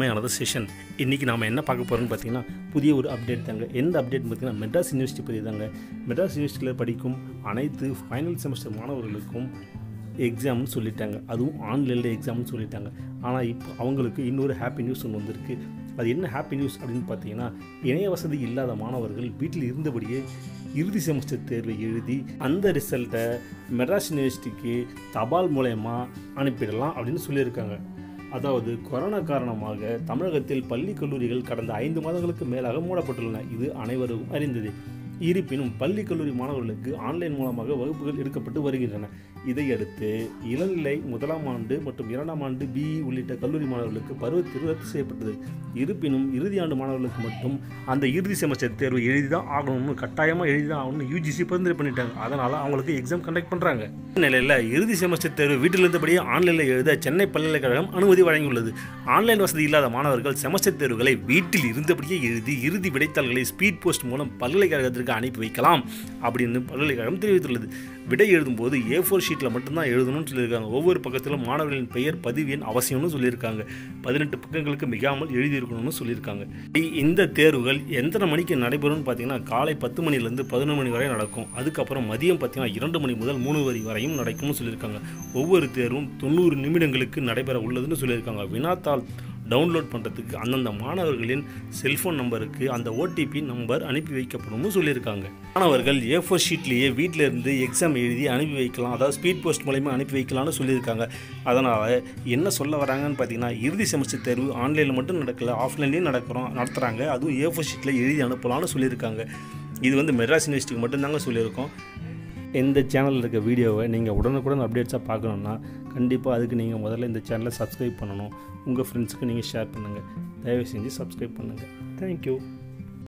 welcome another session இன்றைக்கி நாம் என்ன பார்க்க போகிறோம்னு பார்த்தீங்கன்னா புதிய ஒரு அப்டேட் தாங்க எந்த அப்டேட் பார்த்தீங்கன்னா மெட்ராஸ் யூனிவர்சிட்டி பற்றி தாங்க மெட்ராஸ் யூனிவர்சிட்டியில் படிக்கும் அனைத்து ஃபைனல் செமஸ்டர் மாணவர்களுக்கும் எக்ஸாம்னு சொல்லிட்டாங்க அதுவும் ஆன்லைனில் எக்ஸாம்னு சொல்லிட்டாங்க ஆனால் இப்போ அவங்களுக்கு இன்னொரு ஹாப்பி நியூஸ் ஒன்று வந்திருக்கு அது என்ன ஹாப்பி நியூஸ் அப்படின்னு பார்த்தீங்கன்னா இணைய வசதி இல்லாத மாணவர்கள் வீட்டில் இருந்தபடியே இறுதி செமஸ்டர் தேர்வை எழுதி அந்த ரிசல்ட்டை மெட்ராஸ் யூனிவர்சிட்டிக்கு தபால் மூலயமா அனுப்பிடலாம் அப்படின்னு சொல்லியிருக்காங்க அதாவது கொரோனா காரணமாக தமிழகத்தில் பள்ளி கல்லூரிகள் கடந்த ஐந்து மாதங்களுக்கு மேலாக மூடப்பட்டுள்ளன இது அனைவரும் அறிந்தது இருப்பினும் பள்ளி கல்லூரி மாணவர்களுக்கு ஆன்லைன் மூலமாக வகுப்புகள் எடுக்கப்பட்டு வருகின்றன இதையடுத்து இளநிலை முதலாம் ஆண்டு மற்றும் இரண்டாம் ஆண்டு பிஇ உள்ளிட்ட கல்லூரி மாணவர்களுக்கு பருவத்தேர்வு ரத்து செய்யப்பட்டது இருப்பினும் இறுதி ஆண்டு மாணவர்களுக்கு மட்டும் அந்த இறுதி செமஸ்டர் தேர்வு எழுதி தான் ஆகணும்னு கட்டாயமாக எழுதி தான் ஆகணும்னு யூஜிசி பரிந்துரை பண்ணிட்டாங்க அதனால் அவங்களுக்கு எக்ஸாம் கண்டக்ட் பண்ணுறாங்க நிலையில் இறுதி செமஸ்டர் தேர்வு வீட்டில் இருந்தபடியே ஆன்லைனில் எழுத சென்னை பல்கலைக்கழகம் அனுமதி வழங்கியுள்ளது ஆன்லைன் வசதி இல்லாத மாணவர்கள் செமஸ்டர் தேர்வுகளை வீட்டில் இருந்தபடியே எழுதி இறுதி விடைத்தாள்களை ஸ்பீட் போஸ்ட் மூலம் பல்கலைக்கழகத்திற்கு அனுப்பி வைக்கலாம் அப்படின்னு பல்கலைக்கழகம் தெரிவித்துள்ளது விடை எழுதும்போது ஏ ஃபோர் ஷீட்டில் மட்டும்தான் எழுதணும்னு சொல்லியிருக்காங்க ஒவ்வொரு பக்கத்திலும் மாணவர்களின் பெயர் பதிவு எண் அவசியம்னு சொல்லியிருக்காங்க பதினெட்டு பக்கங்களுக்கு மிகாமல் எழுதியிருக்கணும்னு சொல்லியிருக்காங்க இ- இந்த தேர்வுகள் எத்தனை மணிக்கு நடைபெறும்னு பார்த்தீங்கன்னா காலை பத்து மணிலேருந்து பதினொன்று மணி வரை நடக்கும் அதுக்கப்புறம் மதியம் பார்த்தீங்கன்னா இரண்டு மணி முதல் மூணு வரை வரையும் நடக்கும்னு சொல்லியிருக்காங்க ஒவ்வொரு தேர்வும் தொண்ணூறு நிமிடங்களுக்கு நடைபெற உள்ளதுன்னு சொல்லியிருக்காங்க வினாத்தாள் டவுன்லோட் பண்ணுறதுக்கு அந்தந்த மாணவர்களின் செல்ஃபோன் நம்பருக்கு அந்த ஓடிபி நம்பர் அனுப்பி வைக்கப்படும்னு சொல்லியிருக்காங்க மாணவர்கள் ஏ ஃபோர் ஷீட்லேயே வீட்டில் இருந்து எக்ஸாம் எழுதி அனுப்பி வைக்கலாம் அதாவது ஸ்பீட் போஸ்ட் மூலயமா அனுப்பி வைக்கலாம்னு சொல்லியிருக்காங்க அதனால் என்ன சொல்ல வராங்கன்னு பார்த்தீங்கன்னா இறுதி செமஸ்டர் தேர்வு ஆன்லைனில் மட்டும் நடக்கல ஆஃப்லைன்லேயும் நடக்கிறோம் நடத்துகிறாங்க அதுவும் ஏ ஃபோர் ஷீட்டில் எழுதி அனுப்பலாம்னு சொல்லியிருக்காங்க இது வந்து மெட்ராஸ் யூனிவர்சிட்டிக்கு மட்டும்தாங்க சொல்லியிருக்கோம் இந்த சேனலில் இருக்க வீடியோவை நீங்கள் உடனுக்குடன் அப்டேட்ஸாக பார்க்கணுன்னா கண்டிப்பாக அதுக்கு நீங்கள் முதல்ல இந்த சேனலை சப்ஸ்கிரைப் பண்ணணும் உங்கள் ஃப்ரெண்ட்ஸுக்கு நீங்கள் ஷேர் பண்ணுங்கள் தயவு செஞ்சு சப்ஸ்கிரைப் பண்ணுங்கள் தேங்க்யூ